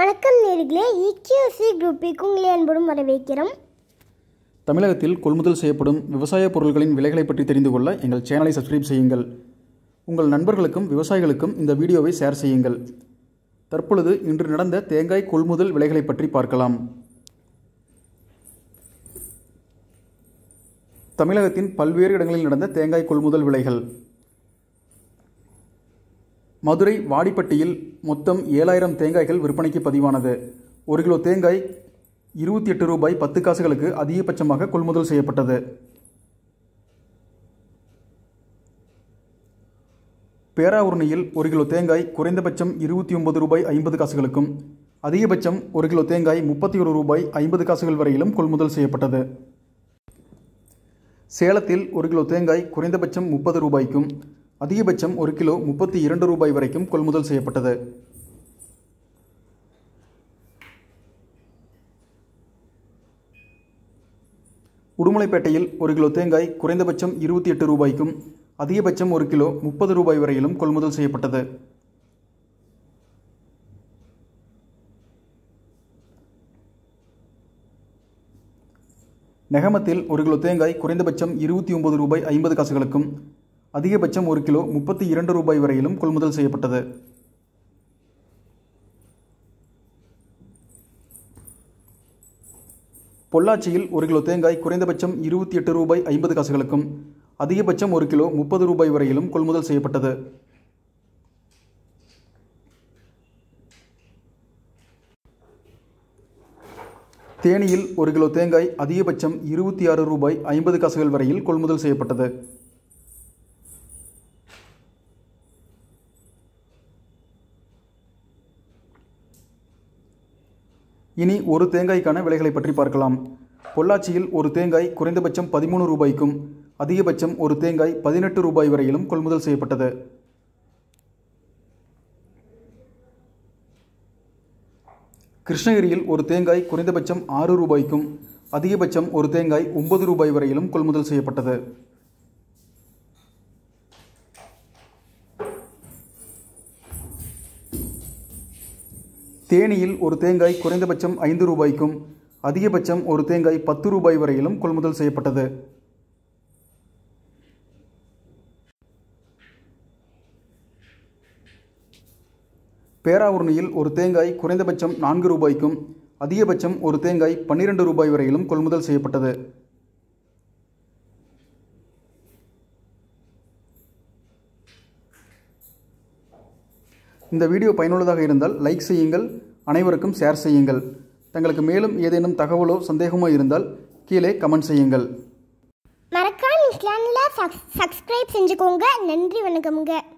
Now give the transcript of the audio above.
வணக்கம் நேர்களே இக்யூசி குரூப்பிற்கு உங்களை அன்புடன் வரவேற்கிறோம் தமிழகத்தில் கொள்முதல் செய்யப்படும் விவசாய பொருட்களின் விலைகளை பற்றி தெரிந்து கொள்ள எங்கள் சேனலை சப்ஸ்கிரைப் செய்யுங்கள் உங்கள் நண்பர்களுக்கும் விவசாயிகளுக்கும் இந்த வீடியோவை ஷேர் செய்யுங்கள் தற்பொழுது இன்று நடந்த தேங்காய் கொள்முதல் விலைகளை பற்றி பார்க்கலாம் தமிழகத்தின் பல்வேறு இடங்களில் நடந்த தேங்காய் கொள்முதல் விலைகள் மதுரை வாடிப்பட்டியில் மொத்தம் ஏழாயிரம் தேங்காய்கள் விற்பனைக்கு பதிவானது ஒரு கிலோ தேங்காய் இருபத்தி எட்டு ரூபாய் பத்து காசுகளுக்கு அதிகபட்சமாக கொள்முதல் செய்யப்பட்டது பேராவூரணியில் ஒரு கிலோ தேங்காய் குறைந்தபட்சம் இருபத்தி ஒன்பது ரூபாய் ஐம்பது காசுகளுக்கும் அதிகபட்சம் ஒரு கிலோ தேங்காய் முப்பத்தி ஒரு ரூபாய் ஐம்பது காசுகள் வரையிலும் கொள்முதல் செய்யப்பட்டது சேலத்தில் ஒரு கிலோ தேங்காய் குறைந்தபட்சம் முப்பது ரூபாய்க்கும் அதிகபட்சம் ஒரு கிலோ முப்பத்தி இரண்டு ரூபாய் வரைக்கும் கொள்முதல் செய்யப்பட்டது உடுமலைப்பேட்டையில் ஒரு கிலோ தேங்காய் குறைந்தபட்சம் இருபத்தி எட்டு ரூபாய்க்கும் அதிகபட்சம் ஒரு கிலோ முப்பது ரூபாய் வரையிலும் கொள்முதல் செய்யப்பட்டது நெகமத்தில் ஒரு கிலோ தேங்காய் குறைந்தபட்சம் இருபத்தி ஒன்பது ரூபாய் ஐம்பது காசுகளுக்கும் அதிகபட்சம் ஒரு கிலோ முப்பத்தி இரண்டு ரூபாய் வரையிலும் கொள்முதல் செய்யப்பட்டது பொள்ளாச்சியில் ஒரு கிலோ தேங்காய் குறைந்தபட்சம் இருபத்தி எட்டு ரூபாய் ஐம்பது காசுகளுக்கும் அதிகபட்சம் ஒரு கிலோ முப்பது ரூபாய் வரையிலும் கொள்முதல் செய்யப்பட்டது தேனியில் ஒரு கிலோ தேங்காய் அதிகபட்சம் இருபத்தி ஆறு ரூபாய் ஐம்பது காசுகள் வரையில் கொள்முதல் செய்யப்பட்டது இனி ஒரு தேங்காய்க்கான விலைகளை பற்றி பார்க்கலாம் பொள்ளாச்சியில் ஒரு தேங்காய் குறைந்தபட்சம் பதிமூணு ரூபாய்க்கும் அதிகபட்சம் ஒரு தேங்காய் பதினெட்டு ரூபாய் வரையிலும் கொள்முதல் செய்யப்பட்டது கிருஷ்ணகிரியில் ஒரு தேங்காய் குறைந்தபட்சம் ஆறு ரூபாய்க்கும் அதிகபட்சம் ஒரு தேங்காய் ஒன்பது ரூபாய் வரையிலும் கொள்முதல் செய்யப்பட்டது தேனியில் ஒரு தேங்காய் குறைந்தபட்சம் ஐந்து ரூபாய்க்கும் அதிகபட்சம் ஒரு தேங்காய் பத்து ரூபாய் வரையிலும் கொள்முதல் செய்யப்பட்டது பேராவூரணியில் ஒரு தேங்காய் குறைந்தபட்சம் நான்கு ரூபாய்க்கும் அதிகபட்சம் ஒரு தேங்காய் பன்னிரண்டு ரூபாய் வரையிலும் கொள்முதல் செய்யப்பட்டது இந்த வீடியோ பயனுள்ளதாக இருந்தால் லைக் செய்யுங்கள் அனைவருக்கும் ஷேர் செய்யுங்கள் தங்களுக்கு மேலும் ஏதேனும் தகவலோ சந்தேகமோ இருந்தால் கீழே கமெண்ட் செய்யுங்கள் மறக்காம சேனலை சப்ஸ்கிரைப் செஞ்சுக்கோங்க நன்றி வணக்கமுங்க